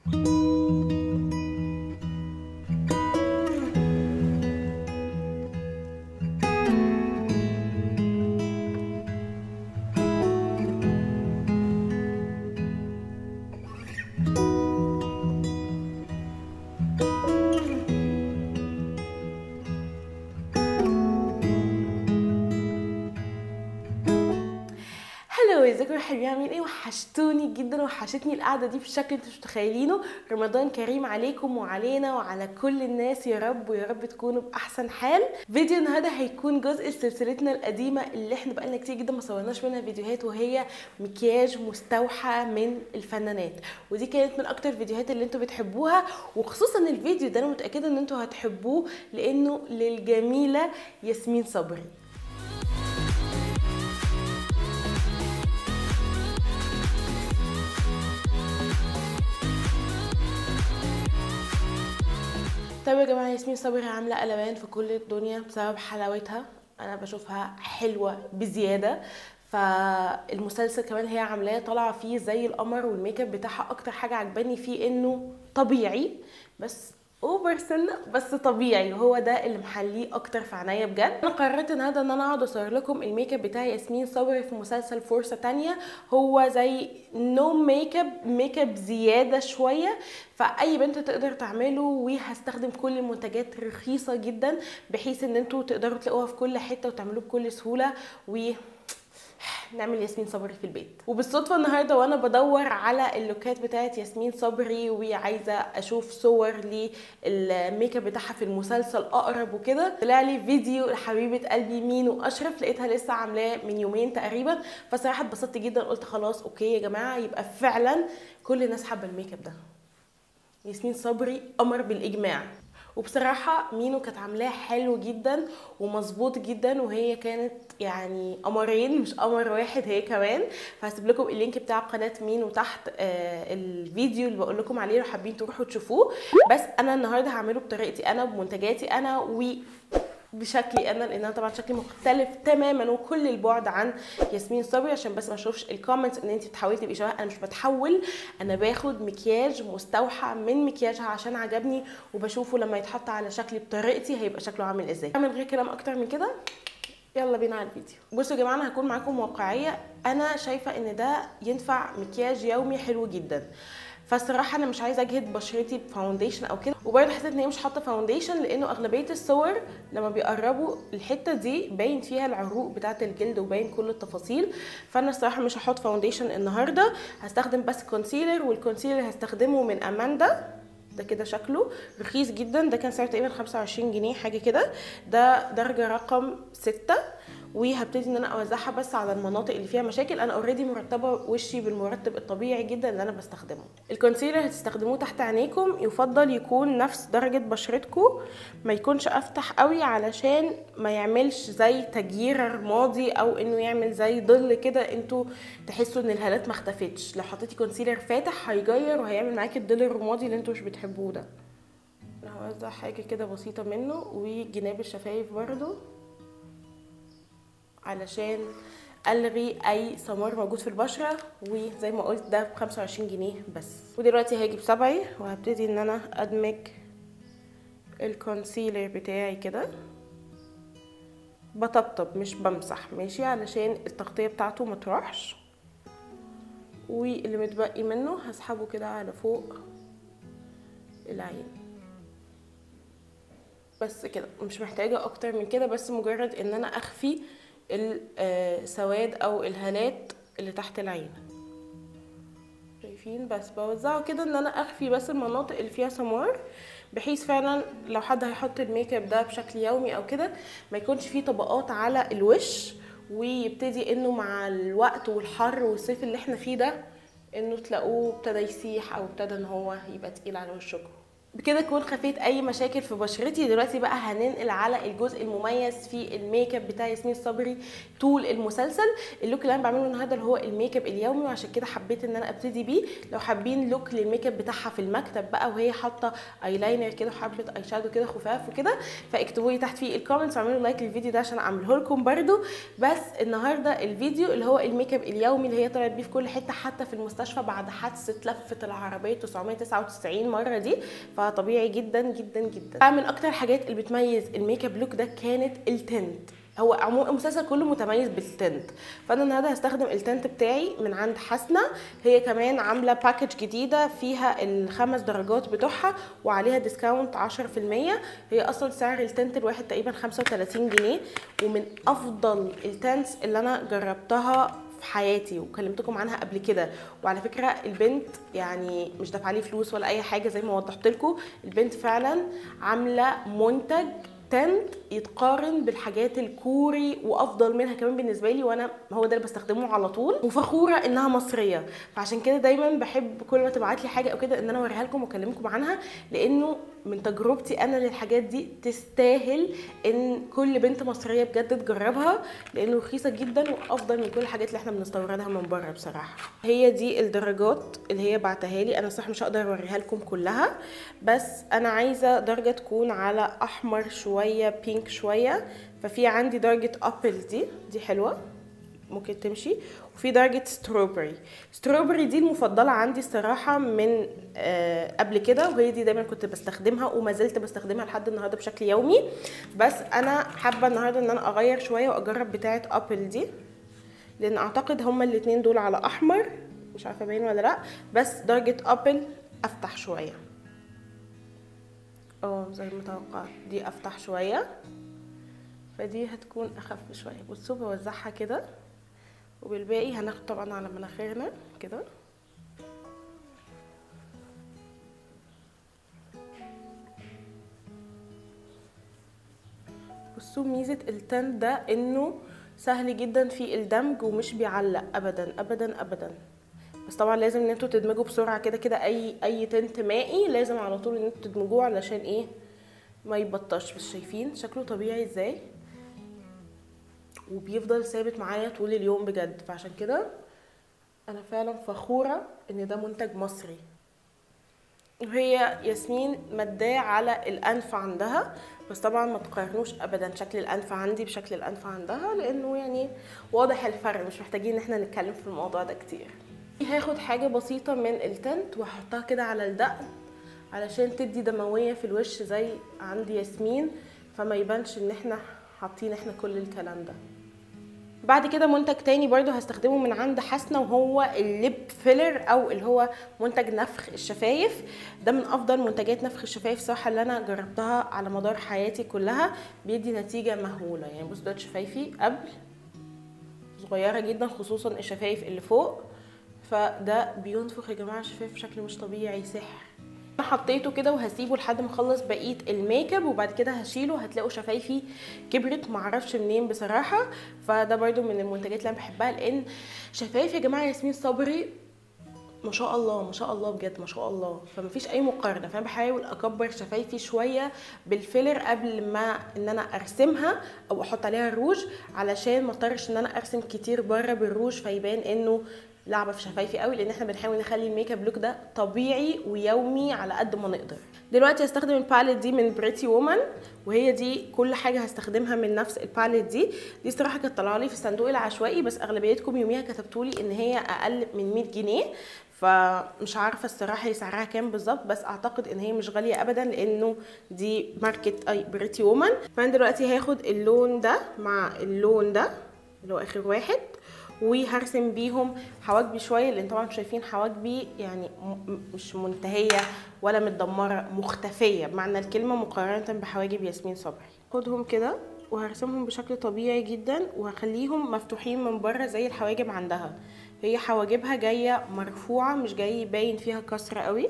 هلو ازيكم يا حبايبي عاملين ايه وحشتوني جدا وحشتني القعده دي بشكل انتوا مش متخيلينه رمضان كريم عليكم وعلينا وعلى كل الناس يا رب ويا رب تكونوا باحسن حال فيديو النهارده هيكون جزء سلسلتنا القديمه اللي احنا بقالنا كتير جدا ما صورناش منها فيديوهات وهي مكياج مستوحى من الفنانات ودي كانت من اكتر الفيديوهات اللي انتوا بتحبوها وخصوصا الفيديو ده انا متاكده ان انتوا هتحبوه لانه للجميله ياسمين صبري طيب يا جماعه ياسمين صبري عامله قلبان في كل الدنيا بسبب حلاوتها انا بشوفها حلوه بزياده فالمسلسل كمان هي عاملاه طالعه فيه زي القمر والميك اب بتاعها اكتر حاجه عجباني فيه انه طبيعي بس اوفر سنه بس طبيعي وهو ده اللي محليه اكتر في عينيا بجد انا قررت النهارده ان انا اقعد اصور لكم الميك اب بتاع ياسمين صبري في مسلسل فرصه تانية هو زي نو ميك اب ميك اب زياده شويه فاي بنت تقدر تعمله وهستخدم كل المنتجات رخيصه جدا بحيث ان انتوا تقدروا تلاقوها في كل حته وتعملوه بكل سهوله و نعمل ياسمين صبري في البيت وبالصدفه النهارده وانا بدور على اللوكات بتاعت ياسمين صبري وعايزه اشوف صور للميك اب بتاعها في المسلسل اقرب وكده طلع لي فيديو لحبيبه قلبي مينو اشرف لقيتها لسه عاملاه من يومين تقريبا فصراحه اتبسطت جدا قلت خلاص اوكي يا جماعه يبقى فعلا كل الناس حابه الميك اب ده ياسمين صبري قمر بالاجماع وبصراحة مينو كانت عاملاه حلو جدا ومظبوط جدا وهي كانت يعني قمرين مش قمر واحد هي كمان فهسيب لكم اللينك بتاع قناة مينو تحت آه الفيديو اللي بقول لكم عليه لو حابين تروحوا تشوفوه بس انا النهارده هعمله بطريقتي انا بمنتجاتي انا و بشكلي انا لان انا طبعا شكلي مختلف تماما وكل البعد عن ياسمين صبري عشان بس ما اشوفش الكومنتس ان انت بتحاولي تبقي شبه انا مش بتحول انا باخد مكياج مستوحى من مكياجها عشان عجبني وبشوفه لما يتحط على شكلي بطريقتي هيبقى شكله عامل ازاي من غير كلام اكتر من كده يلا بينا على الفيديو بصوا يا جماعه انا هكون معاكم واقعيه انا شايفه ان ده ينفع مكياج يومي حلو جدا فالصراحه انا مش عايزه اجهد بشرتي بفاونديشن او كده وبرده حسيت ان هي مش حاطه فاونديشن لانه اغلبيه الصور لما بيقربوا الحته دي باين فيها العروق بتاعه الجلد وباين كل التفاصيل فانا الصراحه مش هحط فاونديشن النهارده هستخدم بس كونسيلر والكونسيلر هستخدمه من اماندا ده كده شكله رخيص جدا ده كان سعره تقريبا 25 جنيه حاجه كده ده درجه رقم 6 وهبتدي ان انا اوزعها بس على المناطق اللي فيها مشاكل انا اوريدي مرتبه وشي بالمرتب الطبيعي جدا اللي انا بستخدمه الكونسيلر هتستخدموه تحت عينيكم يفضل يكون نفس درجه بشرتكم ما يكونش افتح قوي علشان ما يعملش زي تجيير رمادي او انه يعمل زي ظل كده انتوا تحسوا ان الهالات ما اختفتش لو حطيتي كونسيلر فاتح هيجير وهيعمل معاكي الظل الرمادي اللي انتوا مش بتحبوه ده هوزع حاجه كده بسيطه منه وجناب الشفايف برده علشان الغي اي سمار موجود في البشره وزي ما قلت ده ب 25 جنيه بس ودلوقتي هاجي بصبعي وهبتدي ان انا ادمج الكونسيلر بتاعي كده بطبطب مش بمسح ماشي علشان التغطيه بتاعته ما تروحش واللي متبقي منه هسحبه كده على فوق العين بس كده مش محتاجه اكتر من كده بس مجرد ان انا اخفي السواد او الهالات اللي تحت العين شايفين بس بوزعه كده ان انا اخفي بس المناطق اللي فيها سمار بحيث فعلا لو حد هيحط الميك اب ده بشكل يومي او كده ما يكونش فيه طبقات على الوش ويبتدي انه مع الوقت والحر والصيف اللي احنا فيه ده انه تلاقوه ابتدى يسيح او ابتدى ان هو يبقى تقيل على وشكم بكده اكون خفيت اي مشاكل في بشرتي دلوقتي بقى هننقل على الجزء المميز في الميك اب بتاع ياسمين صبري طول المسلسل اللوك اللي انا بعمله النهارده اللي هو الميك اب اليومي وعشان كده حبيت ان انا ابتدي بيه لو حابين لوك للميك اب بتاعها في المكتب بقى وهي حاطه ايلاينر كده وحبه اي شادو كده خفاف وكده فاكتبوا لي تحت في الكومنتس واعملوا لايك للفيديو ده عشان اعمله لكم برده بس النهارده الفيديو اللي هو الميك اب اليومي اللي هي طلعت بيه في كل حته حتى في المستشفى بعد حادثه لفه العربيه 999 مره دي فطبيعي جدا جدا جدا من اكتر الحاجات اللي بتميز الميك اب لوك ده كانت التنت هو عموما المسلسل كله متميز بالتنت فانا النهارده هستخدم التنت بتاعي من عند حسنه هي كمان عامله باكج جديده فيها الخمس درجات بتوعها وعليها ديسكاونت 10% هي اصلا سعر التنت الواحد تقريبا 35 جنيه ومن افضل التنتس اللي انا جربتها في حياتي وكلمتكم عنها قبل كده وعلى فكره البنت يعني مش دافعه لي فلوس ولا اي حاجه زي ما وضحت لكم البنت فعلا عامله منتج تنت يتقارن بالحاجات الكوري وافضل منها كمان بالنسبه لي وانا هو ده اللي بستخدمه على طول وفخوره انها مصريه فعشان كده دايما بحب كل ما تبعت لي حاجه او كده ان انا اوريها لكم واكلمكم عنها لانه من تجربتي انا للحاجات دي تستاهل ان كل بنت مصريه بجد تجربها لانه رخيصه جدا وافضل من كل الحاجات اللي احنا بنستوردها من بره بصراحه هي دي الدرجات اللي هي بعتها لي انا صح مش هقدر اوريها لكم كلها بس انا عايزه درجه تكون على احمر شويه بينك شويه ففي عندي درجه ابل دي دي حلوه ممكن تمشي وفي درجة ستروبري ستروبري دي المفضلة عندي الصراحة من آه قبل كده وهي دي دايما كنت بستخدمها وما زلت بستخدمها لحد النهاردة بشكل يومي بس انا حابة النهاردة ان انا اغير شوية واجرب بتاعة ابل دي لان اعتقد هما الاتنين دول على احمر مش عارفة باين ولا لا بس درجة ابل افتح شوية اه زي ما توقعت دي افتح شوية فدي هتكون اخف شوية بصوا بوزعها كده وبالباقي هناخد طبعا على مناخيرنا كده بصوا ميزة التنت ده انه سهل جدا في الدمج ومش بيعلق ابدا ابدا ابدا بس طبعا لازم ان انتوا تدمجوا بسرعه كده كده اي اي تنت مائي لازم على طول ان انتوا تدمجوه علشان ايه ما يبطش بس شايفين شكله طبيعي ازاي وبيفضل ثابت معايا طول اليوم بجد فعشان كده انا فعلا فخوره ان ده منتج مصري وهي ياسمين مداه على الانف عندها بس طبعا ما تقارنوش ابدا شكل الانف عندي بشكل الانف عندها لانه يعني واضح الفرق مش محتاجين ان احنا نتكلم في الموضوع ده كتير هاخد حاجه بسيطه من التنت واحطها كده على الدقن علشان تدي دمويه في الوش زي عند ياسمين فما يبانش ان احنا حاطين احنا كل الكلام ده بعد كده منتج تاني برضو هستخدمه من عند حسنة وهو الليب فيلر او اللي هو منتج نفخ الشفايف ده من افضل منتجات نفخ الشفايف صراحة اللي انا جربتها على مدار حياتي كلها بيدي نتيجة مهولة يعني بصوا ده شفايفي قبل صغيرة جدا خصوصا الشفايف اللي فوق فده بينفخ يا جماعة الشفايف بشكل مش طبيعي سحر انا حطيته كده وهسيبه لحد ما اخلص بقيه الميك اب وبعد كده هشيله هتلاقوا شفايفي كبرت معرفش منين بصراحه فده برده من المنتجات اللي انا بحبها لان شفايف يا جماعه ياسمين صبري ما شاء الله ما شاء الله بجد ما شاء الله فمفيش اي مقارنه فانا بحاول اكبر شفايفي شويه بالفيلر قبل ما ان انا ارسمها او احط عليها الروج علشان ما اضطرش ان انا ارسم كتير بره بالروج فيبان انه لعبه في شفايفي قوي لان احنا بنحاول نخلي الميك اب لوك ده طبيعي ويومي على قد ما نقدر دلوقتي هستخدم الباليت دي من بريتي وومن وهي دي كل حاجه هستخدمها من نفس الباليت دي دي صراحه كانت طالعه لي في الصندوق العشوائي بس اغلبيتكم يوميها كتبتوا لي ان هي اقل من 100 جنيه فمش عارفه الصراحه هي سعرها كام بالظبط بس اعتقد ان هي مش غاليه ابدا لانه دي ماركه اي بريتي وومن فانا دلوقتي هاخد اللون ده مع اللون ده اللي هو اخر واحد وهرسم بيهم حواجبي شويه لان طبعا شايفين حواجبي يعني مش منتهيه ولا متدمره مختفيه بمعنى الكلمه مقارنه بحواجب ياسمين صبري خدهم كده وهرسمهم بشكل طبيعي جدا وهخليهم مفتوحين من بره زي الحواجب عندها هي حواجبها جايه مرفوعه مش جاي باين فيها كسر قوي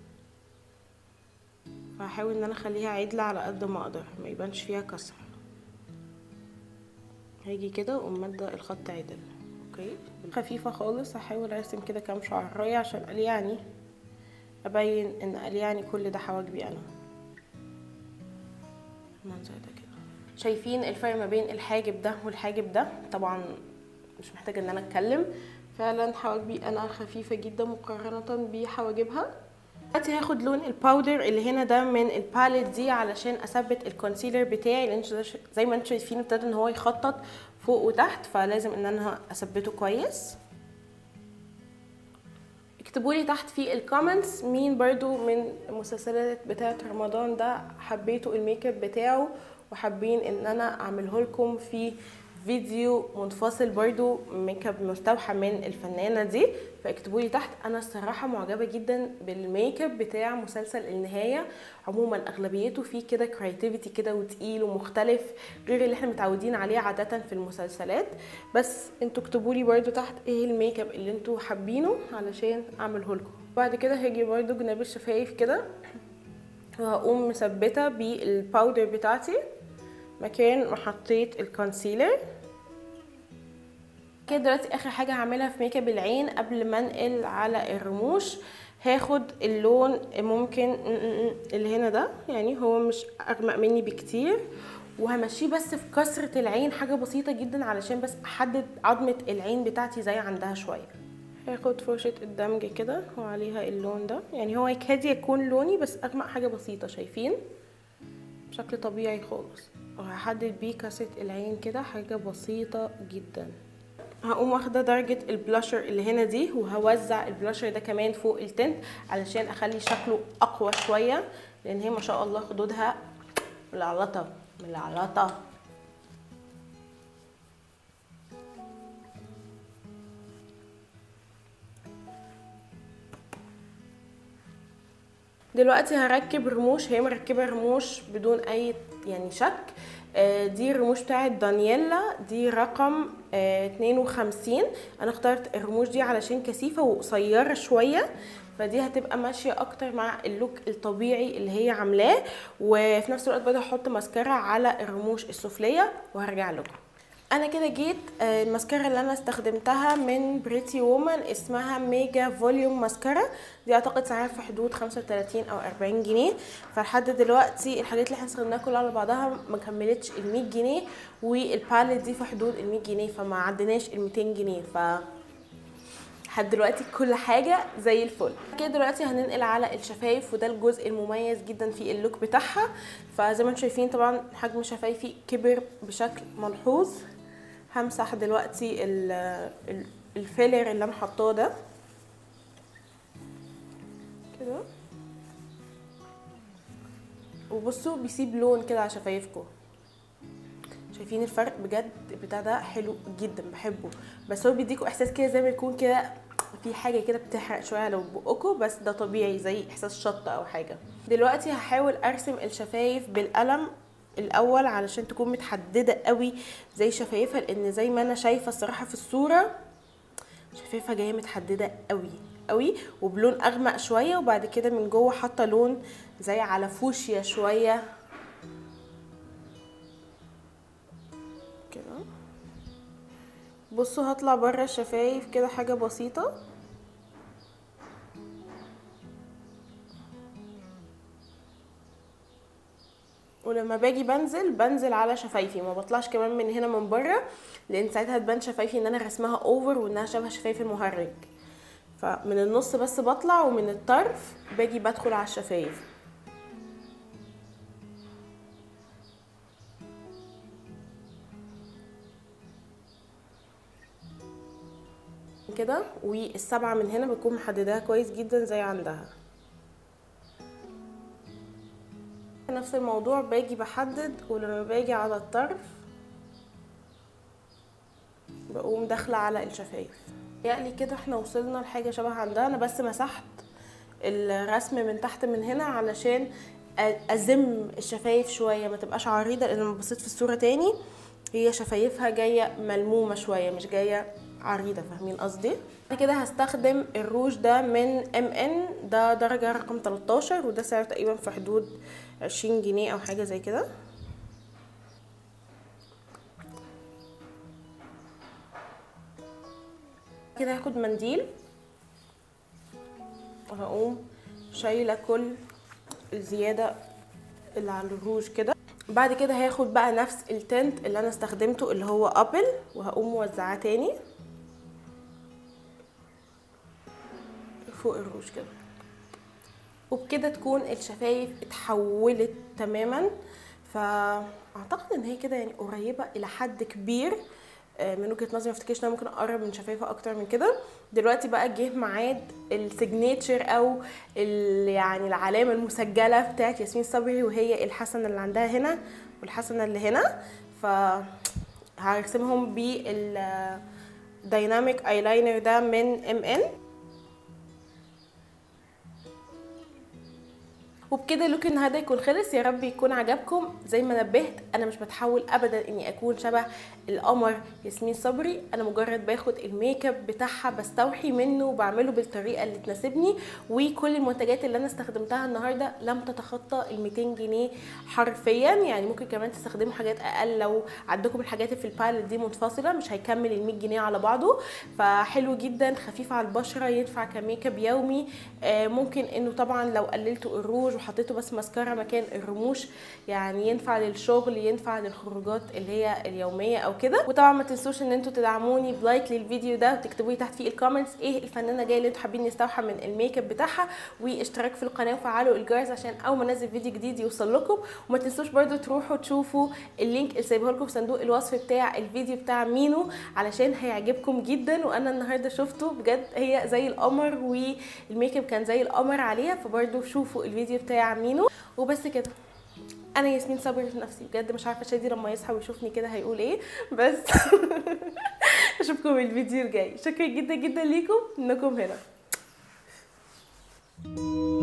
فهحاول ان انا اخليها عدله على قد ما اقدر ما يبانش فيها كسر هاجي كده واقوم ماده الخط عدل اوكي خفيفه خالص هحاول ارسم كده كام شعرايه عشان قال يعني ابين ان قال يعني كل ده حواجبي انا المنظر ده كده شايفين الفرق ما بين الحاجب ده والحاجب ده طبعا مش محتاجه ان انا اتكلم فعلا حواجبي انا خفيفه جدا مقارنه بحواجبها دلوقتي هاخد لون الباودر اللي هنا ده من الباليت دي علشان اثبت الكونسيلر بتاعي لان زي ما انتم شايفين ابتدى ان هو يخطط فوق وتحت فلازم ان انا اثبته كويس اكتبوا لي تحت في الكومنتس مين برضو من المسلسلات بتاعه رمضان ده حبيتوا الميك اب بتاعه وحابين ان انا اعمله لكم في فيديو منفصل برضو ميك اب مستوحى من الفنانه دي فاكتبوا لي تحت انا الصراحه معجبه جدا بالميك اب بتاع مسلسل النهايه عموما اغلبيته فيه كده كرياتيفيتي كده وتقيل ومختلف غير اللي احنا متعودين عليه عاده في المسلسلات بس انتوا اكتبوا لي برضو تحت ايه الميك اب اللي انتوا حابينه علشان اعمله لكم بعد كده هاجي برضو جناب الشفايف كده وهقوم مثبته بالباودر بتاعتي مكان ما حطيت الكونسيلر كده دلوقتي اخر حاجه هعملها في ميك اب العين قبل ما انقل على الرموش هاخد اللون ممكن اللي هنا ده يعني هو مش اغمق مني بكتير وهمشيه بس في كسرة العين حاجة بسيطة جدا علشان بس احدد عظمة العين بتاعتي زي عندها شوية هاخد فرشة الدمج كده وعليها اللون ده يعني هو يكاد يكون لوني بس اغمق حاجة بسيطة شايفين بشكل طبيعي خالص وهحدد بيه كاسة العين كده حاجة بسيطة جدا هقوم واخده درجه البلاشر اللي هنا دي وهوزع البلاشر ده كمان فوق التنت علشان اخلي شكله اقوى شويه لان هي ما شاء الله خدودها ملعلطه ملعلطه دلوقتي هركب رموش هي مركبه رموش بدون اي يعني شك دي الرموش بتاعت دانييلا دي رقم 52 انا اخترت الرموش دي علشان كثيفه وقصيره شويه فدي هتبقى ماشيه اكتر مع اللوك الطبيعي اللي هي عاملاه وفي نفس الوقت برضه هحط ماسكارا على الرموش السفليه وهرجع لكم انا كده جيت الماسكارا اللي انا استخدمتها من بريتي وومن اسمها ميجا فوليوم ماسكارا دي اعتقد سعرها في حدود 35 او 40 جنيه فلحد دلوقتي الحاجات اللي احنا استخدمناها كلها على بعضها ما كملتش ال 100 جنيه والباليت دي في حدود ال 100 جنيه فما عدناش ال 200 جنيه ف لحد دلوقتي كل حاجه زي الفل كده دلوقتي هننقل على الشفايف وده الجزء المميز جدا في اللوك بتاعها فزي ما انتم شايفين طبعا حجم شفايفي كبر بشكل ملحوظ همسح دلوقتي الفيلر اللي انا حطاه ده كده وبصوا بيسيب لون كده على شفايفكم شايفين الفرق بجد البتاع ده حلو جدا بحبه بس هو بيديكوا احساس كده زي ما يكون كده في حاجه كده بتحرق شويه لو بقكم بس ده طبيعي زي احساس شطه او حاجه دلوقتي هحاول ارسم الشفايف بالقلم الاول علشان تكون متحدده قوي زي شفايفها لان زي ما انا شايفه الصراحه في الصوره شفايفها جايه متحدده قوي قوي وبلون اغمق شويه وبعد كده من جوه حاطه لون زي على فوشيا شويه كده بصوا هطلع بره الشفايف كده حاجه بسيطه ولما باجي بنزل بنزل على شفايفي ما بطلعش كمان من هنا من بره لان ساعتها تبان شفايفي ان انا رسمها اوفر وانها شبه شفايف المهرج فمن النص بس بطلع ومن الطرف باجي بدخل على الشفايف كده والسبعة من هنا بكون محدداها كويس جدا زي عندها نفس الموضوع باجي بحدد ولما باجي على الطرف بقوم داخله على الشفايف يعني كده احنا وصلنا لحاجه شبه عندها انا بس مسحت الرسم من تحت من هنا علشان ازم الشفايف شويه ما تبقاش عريضه لان لما بصيت في الصوره تاني هي شفايفها جايه ملمومه شويه مش جايه عريضه فاهمين قصدي بعد كده هستخدم الروج ده من ام ان ده درجه رقم 13 وده سعره تقريبا في حدود 20 جنيه او حاجه زي كده كده هاخد منديل وهقوم شايله كل الزياده اللي على الروج كده بعد كده هاخد بقى نفس التنت اللي انا استخدمته اللي هو ابل وهقوم موزعاه تاني فوق الروج كده وبكده تكون الشفايف اتحولت تماما فاعتقد ان هي كده يعني قريبه الى حد كبير آه، من وجهه نظري ما افتكرش ان انا ممكن اقرب من شفايفها اكتر من كده دلوقتي بقى جه ميعاد السيجنيتشر او ال- يعني العلامه المسجله بتاعت ياسمين صبري وهي الحسنه اللي عندها هنا والحسنه اللي هنا ف هرسمهم بالدايناميك ايلاينر ده من ام ان وبكده لوك النهارده يكون خلص يا رب يكون عجبكم زي ما نبهت انا مش بتحاول ابدا اني اكون شبه القمر ياسمين صبري انا مجرد باخد الميك اب بتاعها بستوحي منه وبعمله بالطريقه اللي تناسبني وكل المنتجات اللي انا استخدمتها النهارده لم تتخطى ال 200 جنيه حرفيا يعني ممكن كمان تستخدموا حاجات اقل لو عندكم الحاجات اللي في الباليت دي منفصله مش هيكمل ال 100 جنيه على بعضه فحلو جدا خفيف على البشره ينفع كميك اب يومي آه، ممكن انه طبعا لو قللتوا الروج وحطيتوا بس ماسكارا مكان الرموش يعني ينفع للشغل ينفع للخروجات اللي هي اليوميه او كده وطبعا ما تنسوش ان انتوا تدعموني بلايك للفيديو ده وتكتبوا لي تحت في الكومنتس ايه الفنانه جايه اللي انتوا حابين نستوحى من الميك اب بتاعها واشتراك في القناه وفعلوا الجرس عشان اول ما انزل فيديو جديد يوصل لكم وما تنسوش برضو تروحوا تشوفوا اللينك اللي سايبه لكم في صندوق الوصف بتاع الفيديو بتاع مينو علشان هيعجبكم جدا وانا النهارده شفته بجد هي زي القمر والميك اب كان زي القمر عليها فبرضو شوفوا الفيديو بتاع مينو وبس كده انا ياسمين صبري في نفسي بجد مش عارفه شادي لما يصحى ويشوفني كده هيقول ايه بس اشوفكم الفيديو الجاي شكرا جدا جدا ليكم انكم هنا